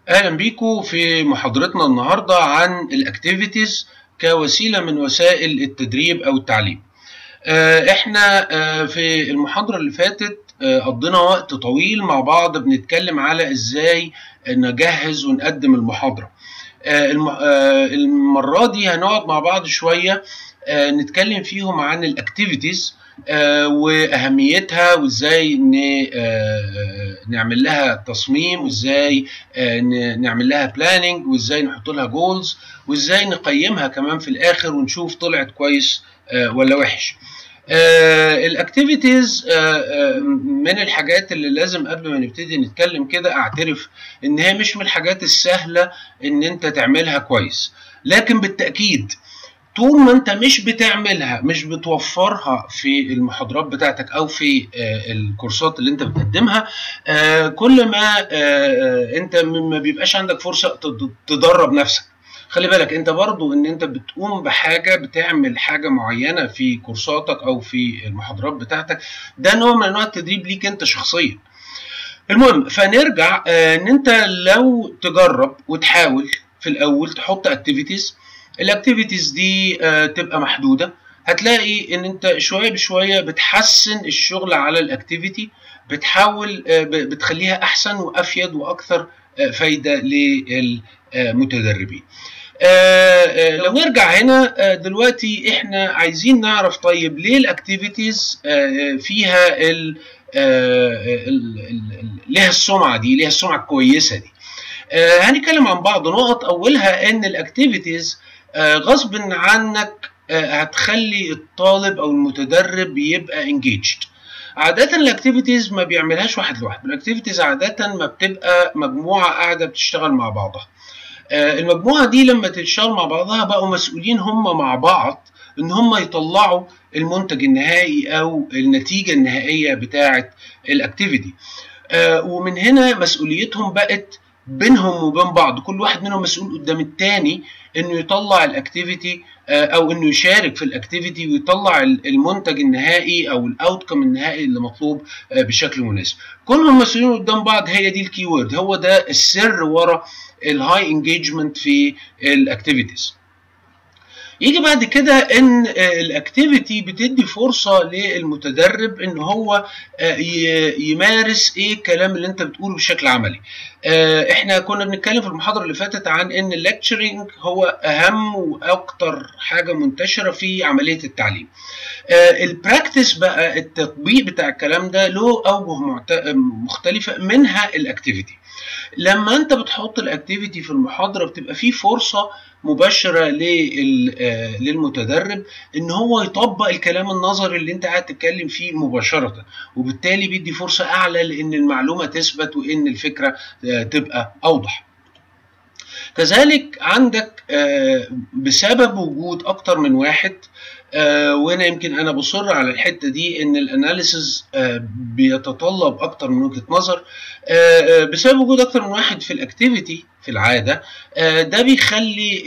اهلا بيكم في محاضرتنا النهارده عن الاكتيفيتيز كوسيله من وسائل التدريب او التعليم. احنا في المحاضره اللي فاتت قضينا وقت طويل مع بعض بنتكلم على ازاي نجهز ونقدم المحاضره. المره دي هنقعد مع بعض شويه نتكلم فيهم عن الاكتيفيتيز واهميتها وازاي نعمل لها تصميم وازاي نعمل لها بلاننج وازاي نحط لها جولز وازاي نقيمها كمان في الاخر ونشوف طلعت كويس ولا وحش الاكتيفيتيز من الحاجات اللي لازم قبل ما نبتدي نتكلم كده اعترف ان هي مش من الحاجات السهله ان انت تعملها كويس لكن بالتاكيد طول ما انت مش بتعملها مش بتوفرها في المحاضرات بتاعتك او في الكورسات اللي انت بتقدمها كل ما انت ما بيبقاش عندك فرصه تدرب نفسك خلي بالك انت برضو ان انت بتقوم بحاجه بتعمل حاجه معينه في كورساتك او في المحاضرات بتاعتك ده نوع من انواع التدريب ليك انت شخصيا المهم فنرجع ان انت لو تجرب وتحاول في الاول تحط اكتيفيتيز الاكتيفيتيز دي تبقى محدوده هتلاقي ان انت شويه بشويه بتحسن الشغل على الاكتيفيتي بتحاول بتخليها احسن وافيد واكثر فايده للمتدربين لو نرجع هنا دلوقتي احنا عايزين نعرف طيب ليه الاكتيفيتيز فيها ال ليها السمعه دي ليها السمعه الكويسه دي هنتكلم عن بعض نقط اولها ان الاكتيفيتيز غصب عنك هتخلي الطالب او المتدرب يبقى انجيجد عادة الاكتيفيتيز ما بيعملهاش واحد لوحده الاكتيفيتيز عادة ما بتبقى مجموعة قاعدة بتشتغل مع بعضها المجموعة دي لما تشتغل مع بعضها بقوا مسؤولين هم مع بعض ان هم يطلعوا المنتج النهائي او النتيجة النهائية بتاعة الاكتيفيتي ومن هنا مسؤوليتهم بقت بينهم وبين بعض كل واحد منهم مسؤول قدام التاني انه يطلع الاكتيفيتي او انه يشارك في الاكتيفيتي ويطلع المنتج النهائي او الاوتكم النهائي اللي مطلوب بشكل مناسب كلهم مسؤولين قدام بعض هي دي الكيورد هو ده السر ورا الهاي انجيجمنت في الاكتيفيتيز يجي بعد كده ان الاكتيفيتي بتدي فرصه للمتدرب ان هو يمارس ايه الكلام اللي انت بتقوله بشكل عملي احنا كنا بنتكلم في المحاضره اللي فاتت عن ان الليكتشرنج هو اهم واكتر حاجه منتشره في عمليه التعليم البراكتس بقى التطبيق بتاع الكلام ده له اوجه مختلفه منها الاكتيفيتي لما انت بتحط الاكتيفيتي في المحاضره بتبقى في فرصه مباشره للمتدرب ان هو يطبق الكلام النظري اللي انت قاعد تتكلم فيه مباشره وبالتالي بيدي فرصه اعلى لان المعلومه تثبت وان الفكره تبقى اوضح كذلك عندك بسبب وجود اكتر من واحد وهنا يمكن انا بصر على الحته دي ان الاناليسز بيتطلب اكتر من وجهه نظر بسبب وجود اكتر من واحد في الاكتيفيتي في العاده ده بيخلي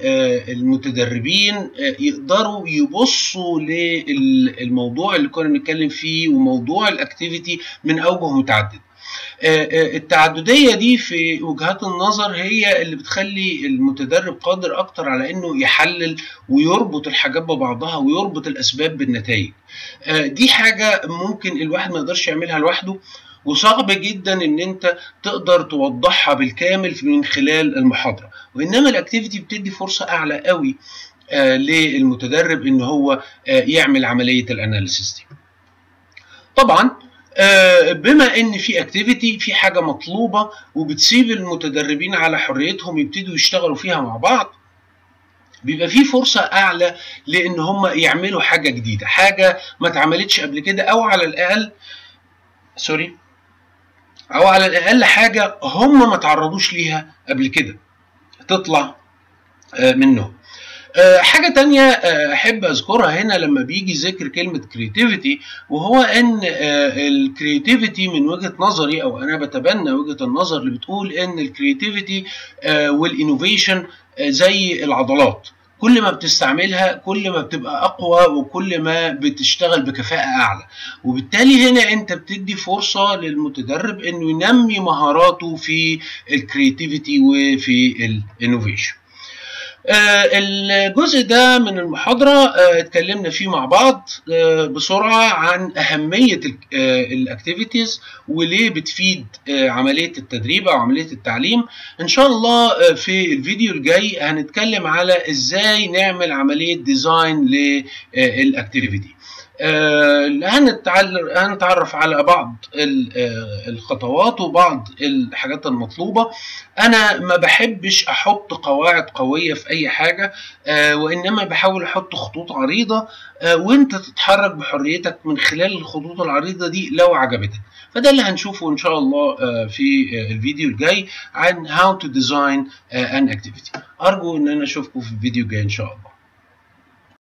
المتدربين يقدروا يبصوا للموضوع اللي كنا بنتكلم فيه وموضوع الاكتيفيتي من اوجه متعدده التعددية دي في وجهات النظر هي اللي بتخلي المتدرب قادر أكتر على إنه يحلل ويربط الحاجات ببعضها ويربط الأسباب بالنتائج دي حاجة ممكن الواحد ما يقدرش يعملها لوحده وصعب جدا ان انت تقدر توضحها بالكامل من خلال المحاضره وانما الاكتيفيتي بتدي فرصه اعلى قوي للمتدرب ان هو يعمل عمليه الاناليسيس دي طبعا بما ان في اكتيفيتي في حاجه مطلوبه وبتسيب المتدربين على حريتهم يبتدوا يشتغلوا فيها مع بعض بيبقى في فرصة أعلى لأن هم يعملوا حاجة جديدة، حاجة ما اتعملتش قبل كده أو على الأقل سوري أو على الأقل حاجة هم ما تعرضوش ليها قبل كده تطلع منهم. حاجة تانية أحب أذكرها هنا لما بيجي ذكر كلمة كريتيفيتي وهو إن الكريتيفيتي من وجهة نظري أو أنا بتبنى وجهة النظر اللي بتقول إن الكريتيفيتي والإنوفيشن زي العضلات كل ما بتستعملها كل ما بتبقى اقوى وكل ما بتشتغل بكفاءه اعلى وبالتالي هنا انت بتدي فرصه للمتدرب انه ينمي مهاراته في الكرياتيفيتي وفي الانوفيشن آه الجزء ده من المحاضرة آه اتكلمنا فيه مع بعض آه بسرعة عن أهمية الأكتيفيتيز وليه بتفيد عملية التدريب أو عملية التعليم إن شاء الله في الفيديو الجاي هنتكلم على إزاي نعمل عملية ديزاين للأكتيفيتي هنتعرف على بعض الخطوات وبعض الحاجات المطلوبة أنا ما بحبش أحط قواعد قوية في أي حاجة وإنما بحاول أحط خطوط عريضة وأنت تتحرك بحريتك من خلال الخطوط العريضة دي لو عجبتك فده اللي هنشوفه إن شاء الله في الفيديو الجاي عن how to design an activity أرجو إن أنا أشوفكم في الفيديو الجاي إن شاء الله